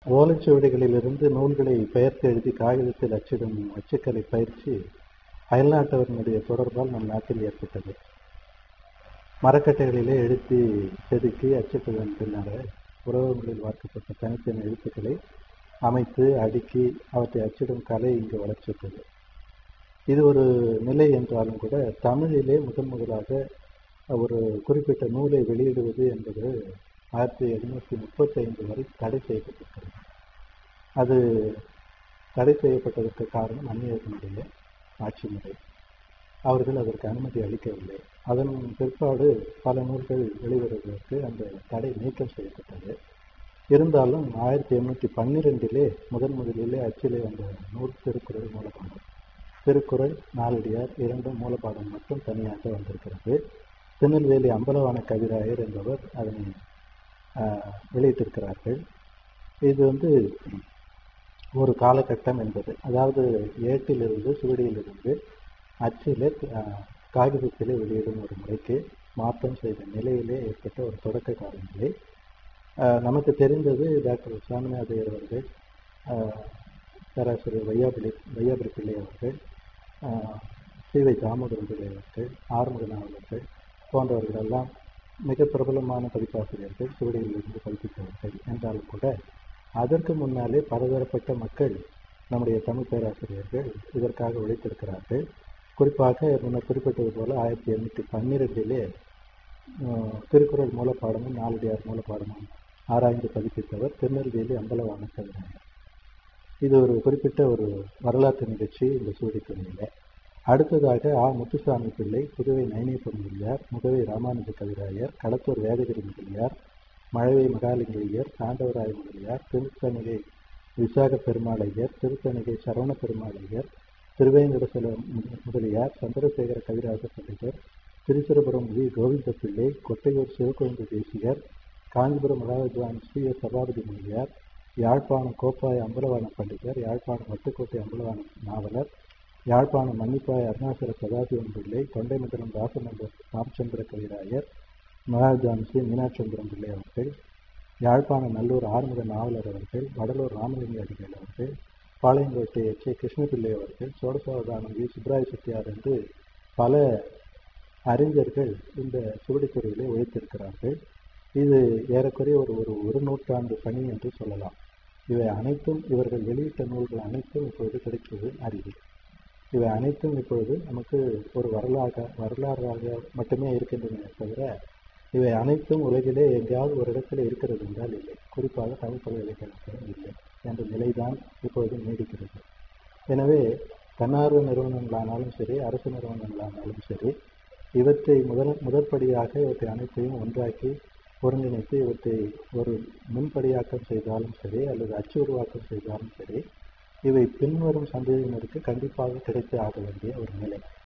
ஓலைச்சுவடிகளிலிருந்து நூல்களை பெயர்த்து எழுதி காகிதத்தில் அச்சிடும் அச்சுக்கலை பயிற்சி அயல்நாட்டவர்களுடைய தொடர்பால் நம் நாட்டில் ஏற்பட்டது மரக்கட்டைகளிலே எழுத்தி செதுக்கி அச்சிட்டதன் பின்னர் உலகங்களில் வார்க்கப்பட்ட தனித்தனி எழுத்துக்களை அமைத்து அடுக்கி அவற்றை அச்சிடும் கலை இங்கு வளர்ச்சிட்டது இது ஒரு நிலை என்றாலும் கூட தமிழிலே முதன் முதலாக ஒரு குறிப்பிட்ட நூலை வெளியிடுவது என்பது ஆயிரத்தி எழுநூற்றி முப்பத்தி ஐந்து வரை தடை செய்யப்பட்டிருக்கிறது அது தடை செய்யப்பட்டதற்கு காரணம் அந்நியர்களுடைய ஆட்சி முறை அவர்கள் அதற்கு அனுமதி அளிக்கவில்லை அதன் பிற்பாடு பல நூல்கள் வெளிவருவதற்கு அந்த தடை நீக்கம் செய்யப்பட்டது இருந்தாலும் ஆயிரத்தி எண்ணூற்றி பன்னிரெண்டிலே முதன் முதலிலே அச்சிலே வந்த நூல் திருக்குறள் மூலப்பாடம் திருக்குறள் நாலடியார் இரண்டும் மூலப்பாடம் மட்டும் தனியாக வந்திருக்கிறது திருநெல்வேலி அம்பலவான கவிராயர் என்பவர் அதனை வெளியிட்டிருக்கிறார்கள் இது வந்து ஒரு காலகட்டம் என்பது அதாவது ஏட்டிலிருந்து சுவடியிலிருந்து அச்சிலே காகிதத்திலே வெளியிடும் ஒரு முறைக்கு மாற்றம் செய்த நிலையிலே ஏற்பட்ட ஒரு தொடக்க கால நிலை நமக்கு தெரிந்தது டாக்டர் சாமிநாதையர் அவர்கள் பேராசிரியர் வையாபுலி வையாபுரி பிள்ளை அவர்கள் சிவை தாமோதரன் பிள்ளை அவர்கள் ஆறுமுக அவர்கள் போன்றவர்கள் எல்லாம் மிக பிரபலமான பதிப்பாசிரியர்கள் சுவடியிலிருந்து பதிப்பித்தவர்கள் என்றாலும் கூட அதற்கு முன்னாலே பலதரப்பட்ட மக்கள் நம்முடைய தமிழ் பேராசிரியர்கள் இதற்காக உழைத்திருக்கிறார்கள் குறிப்பாக முன்னர் குறிப்பிட்டது போல ஆயிரத்தி எண்ணூற்றி பன்னிரெண்டிலே திருக்குறள் மூலப்பாடமும் நாலடியார் மூலப்பாடமும் ஆராய்ந்து பதிப்பித்தவர் திருநெல்வேலி அம்பலவான கவிஞர் இது ஒரு குறிப்பிட்ட ஒரு வரலாற்று நிகழ்ச்சி இந்த சூடித்துறையில் அடுத்ததாக ஆ முத்துசாமி பிள்ளை புதுவை நைனேப்ப முதலியார் முகவை ராமானுஜ கவிராயர் களத்தூர் வேதகிரி முதலியார் மழவை மகாலிங்கையர் தாண்டவராய முதலியார் திருத்தணிகை விசாக பெருமாளையர் திருத்தணிகை சரவண பெருமாளையர் திருவேங்கடசல முதலியார் சந்திரசேகர கவிராஜ பண்டிதர் திருச்சிரபுரம் வி கோவிந்த பிள்ளை கொட்டையூர் சிவகோவிந்த தேசிகர் காஞ்சிபுரம் மகாவித்வான் ஸ்ரீ எஸ் சபாபதி முதலியார் யாழ்ப்பாணம் கோப்பாய அம்பலவான பண்டிதர் யாழ்ப்பாணம் வட்டுக்கோட்டை அம்பலவான நாவலர் யாழ்ப்பாணம் மன்னிப்பாய அருணாசல சதாசிவம் பிள்ளை தொண்டைமண்டலம் ராசநந்தர் ராமச்சந்திர கவிராயர் மகாவித்வான் ஸ்ரீ மீனாட்சந்திரம் பிள்ளை அவர்கள் யாழ்ப்பாணம் நல்லூர் ஆறுமுக நாவலர் அவர்கள் வடலூர் ராமலிங்க அடிகள் அவர்கள் பாளையங்கோட்டை எச் ஏ கிருஷ்ணபிள்ளை அவர்கள் சோடசாவதானம் வி சுப்ராய செட்டியார் என்று பல அறிஞர்கள் இந்த சுவடித்துறையிலே உழைத்திருக்கிறார்கள் இது ஏறக்குறைய ஒரு ஒரு ஒரு நூற்றாண்டு பணி என்று சொல்லலாம் இவை அனைத்தும் இவர்கள் வெளியிட்ட நூல்கள் அனைத்தும் இப்பொழுது கிடைப்பது அரிது இவை அனைத்தும் இப்பொழுது நமக்கு ஒரு வரலாக வரலாறாக மட்டுமே இருக்கின்றன தவிர இவை அனைத்தும் உலகிலே எங்கேயாவது ஒரு இடத்துல இருக்கிறது என்றால் இல்லை குறிப்பாக தமிழ் பல்கலைக்கழகத்தில் இல்லை என்ற நிலைதான் இப்பொழுது நீடிக்கிறது எனவே தன்னார்வ நிறுவனங்களானாலும் சரி அரசு நிறுவனங்களானாலும் சரி இவற்றை முதல் முதற்படியாக இவற்றை அனைத்தையும் ஒன்றாக்கி ஒருங்கிணைத்து இவற்றை ஒரு முன்படியாக்கம் செய்தாலும் சரி அல்லது அச்சு உருவாக்கம் செய்தாலும் சரி இவை பின்வரும் சந்ததியினருக்கு கண்டிப்பாக கிடைத்து ஆக வேண்டிய ஒரு நிலை